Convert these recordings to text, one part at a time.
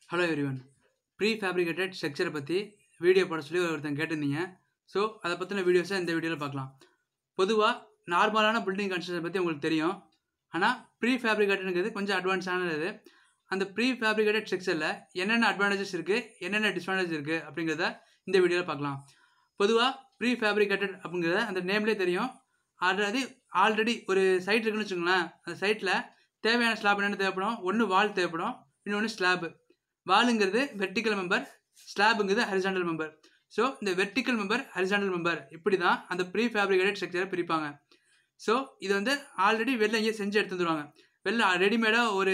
hello everyone pre fabricated ஸ்ட்ரக்சரை பற்றி video போட சொல்லி ஒருத்தங்க கேட்டிருந்தீங்க ஸோ அதை பற்றின வீடியோஸை இந்த வீடியோவில் பார்க்கலாம் பொதுவாக நார்மலான பில்டிங் கன்ஸ்ட்ரக்ஷன் பற்றி உங்களுக்கு தெரியும் ஆனால் ப்ரீ ஃபேப்ரிகேட்டடுங்கிறது கொஞ்சம் அட்வான்ஸானது இது அந்த ப்ரீ ஃபேப்ரிகேட்டட் ஸ்ட்ரக்சரில் என்னென்ன அட்வான்டேஜஸ் இருக்குது என்னென்ன டிஸ்அட்வான்டேஜ் இருக்குது அப்படிங்கிறத இந்த வீடியோவில் பார்க்கலாம் பொதுவாக ப்ரீ ஃபேப்ரிகேட்டட் அப்படிங்கிறத அந்த நேம்லேயே தெரியும் ஆல்ரெடி ஆல்ரெடி ஒரு சைட் இருக்குன்னு வச்சுக்கோங்களேன் அந்த சைட்டில் தேவையான ஸ்லாப் என்னென்ன தேவைப்படும் ஒன்று வால் தேவைப்படும் இன்னொன்று ஸ்லாப் வாலுங்கிறது வெர்டிக்கல் மெம்பர் ஸ்லாபுங்கிறது ஹரிசாண்டல் மெம்பர் ஸோ இந்த வெர்டிக்கல் மெம்பர் ஹரிசாண்டல் மெம்பர் இப்படி தான் அந்த ப்ரீ ஃபேப்ரிகேட்டட் ஸ்ட்ரக்சரை பிரிப்பாங்க ஸோ இது வந்து ஆல்ரெடி வெளில இங்கே செஞ்சு எடுத்து வந்துருவாங்க வெளில ரெடிமேடாக ஒரு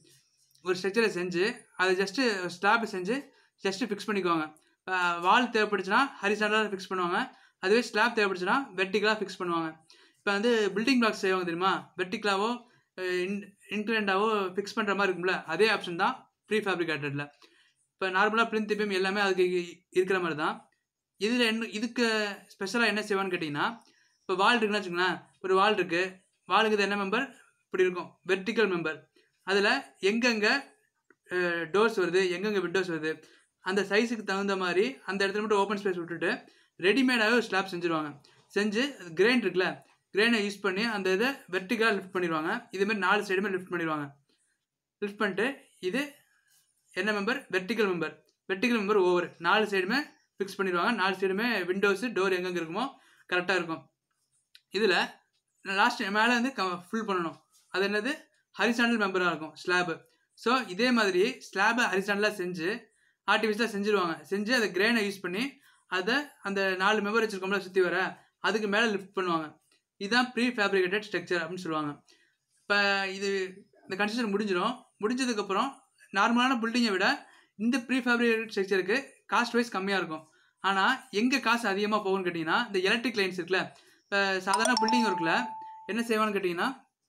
ஒரு ஸ்ட்ரக்சரை செஞ்சு அதை ஜஸ்ட்டு ஸ்லாப் செஞ்சு ஜஸ்ட்டு ஃபிக்ஸ் பண்ணிக்குவாங்க வால் தேவைப்படுச்சுன்னா ஹரிசாண்டலாக ஃபிக்ஸ் பண்ணுவாங்க அதுவே ஸ்லாப் தேவைப்படுச்சுன்னா வெர்டிக்கலாக ஃபிக்ஸ் பண்ணுவாங்க இப்போ வந்து பில்டிங் பிளாக்ஸ் செய்வாங்க தெரியுமா வெர்டிக்கலாவோ இன்க்ளண்டாவோ ஃபிக்ஸ் பண்ணுற மாதிரி இருக்கும்ல அதே ஆப்ஷன் தான் ப்ரீ ஃபேப்ரிகேட்டடில் இப்போ நார்மலாக பிளின் திப்பியம் எல்லாமே அதுக்கு இருக்கிற மாதிரி தான் இதில் என்ன இதுக்கு ஸ்பெஷலாக என்ன செய்வான்னு கேட்டிங்கன்னா இப்போ வால் இருக்குன்னு வச்சுக்கோங்களேன் ஒரு வால் இருக்குது வாலுக்கு என்ன மெம்பர் இப்படி இருக்கும் வெர்டிக்கல் மெம்பர் அதில் எங்கெங்கே டோர்ஸ் வருது எங்கெங்கே விண்டோஸ் வருது அந்த சைஸுக்கு தகுந்த மாதிரி அந்த இடத்துல மட்டும் ஓப்பன் ஸ்பேஸ் விட்டுட்டு ரெடிமேடாகவே ஒரு ஸ்லாப் செஞ்சுருவாங்க செஞ்சு கிரெயின் இருக்குல்ல கிரெயினை யூஸ் பண்ணி அந்த இதை வெர்டிக்கலாக லிஃப்ட் பண்ணிடுவாங்க இதுமாரி நாலு சைடுமே லிஃப்ட் பண்ணிடுவாங்க லிஃப்ட் பண்ணிட்டு இது என்ன member vertical member vertical member over நாலு சைடுமே ஃபிக்ஸ் பண்ணிடுவாங்க நாலு சைடுமே விண்டோஸு டோர் எங்கெங்கே இருக்குமோ கரெக்டாக இருக்கும் இதில் லாஸ்ட் மேலே வந்து க ஃபுல் பண்ணணும் அது என்னது ஹரிசாண்டல் மெம்பராக இருக்கும் ஸ்லாபு ஸோ இதே மாதிரி ஸ்லாபை ஹரிசாண்டலாக செஞ்சு ஆர்டிஃபிஷியலாக செஞ்சுருவாங்க செஞ்சு அதை கிரெயினை யூஸ் பண்ணி அதை அந்த நாலு மெம்பர் வச்சுருக்கோம்ல சுற்றி வர அதுக்கு மேலே லிஃப்ட் பண்ணுவாங்க இதுதான் ப்ரீ ஃபேப்ரிகேட்டட் ஸ்ட்ரக்சர் அப்படின்னு சொல்லுவாங்க இப்போ இது இந்த கன்ஸ்ட்ரக்ஷன் முடிஞ்சிடும் முடிஞ்சதுக்கப்புறம் நார்மலான பில்டிங்கை விட இந்த ப்ரீ ஃபேப்ரிகேட்டட் ஸ்ட்ரக்சருக்கு காஸ்ட் வைஸ் கம்மியாக இருக்கும் ஆனால் எங்கே காசு அதிகமாக போகும்னு கேட்டிங்கன்னா இந்த எலக்ட்ரிக் லைன்ஸ் இருக்குல்ல இப்போ சாதாரண பில்டிங் ஒர்க்கில் என்ன செய்வான்னு கேட்டிங்கன்னா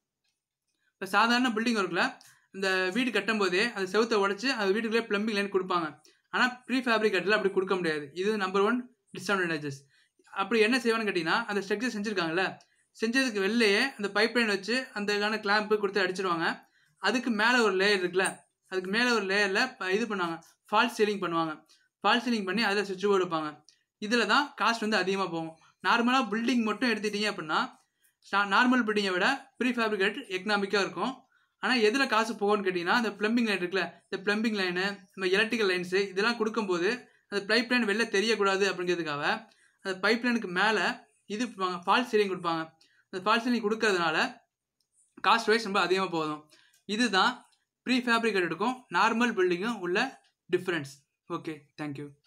இப்போ சாதாரண பில்டிங் ஒர்க்கில் இந்த வீடு கட்டும் போதே அந்த செவத்தை உடச்சி அந்த வீட்டுக்குள்ளே ப்ளம்பிங் லைன் கொடுப்பாங்க ஆனால் ப்ரீ ஃபேப்ரிகேட்டில் அப்படி கொடுக்க முடியாது இது நம்பர் ஒன் டிஸ்அட்வான்டேஜஸ் அப்படி என்ன செய்வான்னு கேட்டிங்கன்னா அந்த ஸ்ட்ரக்சர் செஞ்சுருக்காங்கல்ல செஞ்சதுக்கு வெளிலையே அந்த பைப் லைன் வச்சு அந்த இதான கிளாம்பு கொடுத்து அடிச்சிருவாங்க அதுக்கு மேலே ஒரு லேயர் இருக்குல்ல அதுக்கு மேலே ஒரு லேயரில் இது பண்ணுவாங்க ஃபால்ஸ் சீலிங் பண்ணுவாங்க ஃபால்ஸ் சீலிங் பண்ணி அதில் சுவிட்ச் போர்டு வைப்பாங்க இதில் தான் காஸ்ட் வந்து அதிகமாக போகும் நார்மலாக பில்டிங் மட்டும் எடுத்துட்டீங்க அப்படின்னா நார்மல் பில்டிங்கை விட ப்ரீ ஃபேப்ரிகேட் எக்கனாமிக்காக இருக்கும் ஆனால் எதில் காசு போகும்னு கேட்டிங்கன்னா இந்த ப்ளம்பிங் லைன் இருக்குல்ல இந்த ப்ளம்பிங் லைனு இந்த எலக்ட்ரிக்கல் லைன்ஸு இதெல்லாம் கொடுக்கும்போது அந்த பைப் லைன் வெளில தெரியக்கூடாது அப்படிங்கிறதுக்காக அந்த பைப் லைனுக்கு மேலே இது ஃபால்ஸ் சீலிங் கொடுப்பாங்க அந்த ஃபால்ஸ் சீலிங் கொடுக்கறதுனால காஸ்ட் வைஸ் ரொம்ப அதிகமாக போதும் இதுதான் ப்ரீ ஃபேப்ரிகேட்டடுக்கும் நார்மல் பில்டிங்கும் உள்ள டிஃப்ரென்ஸ் ஓகே தேங்க்யூ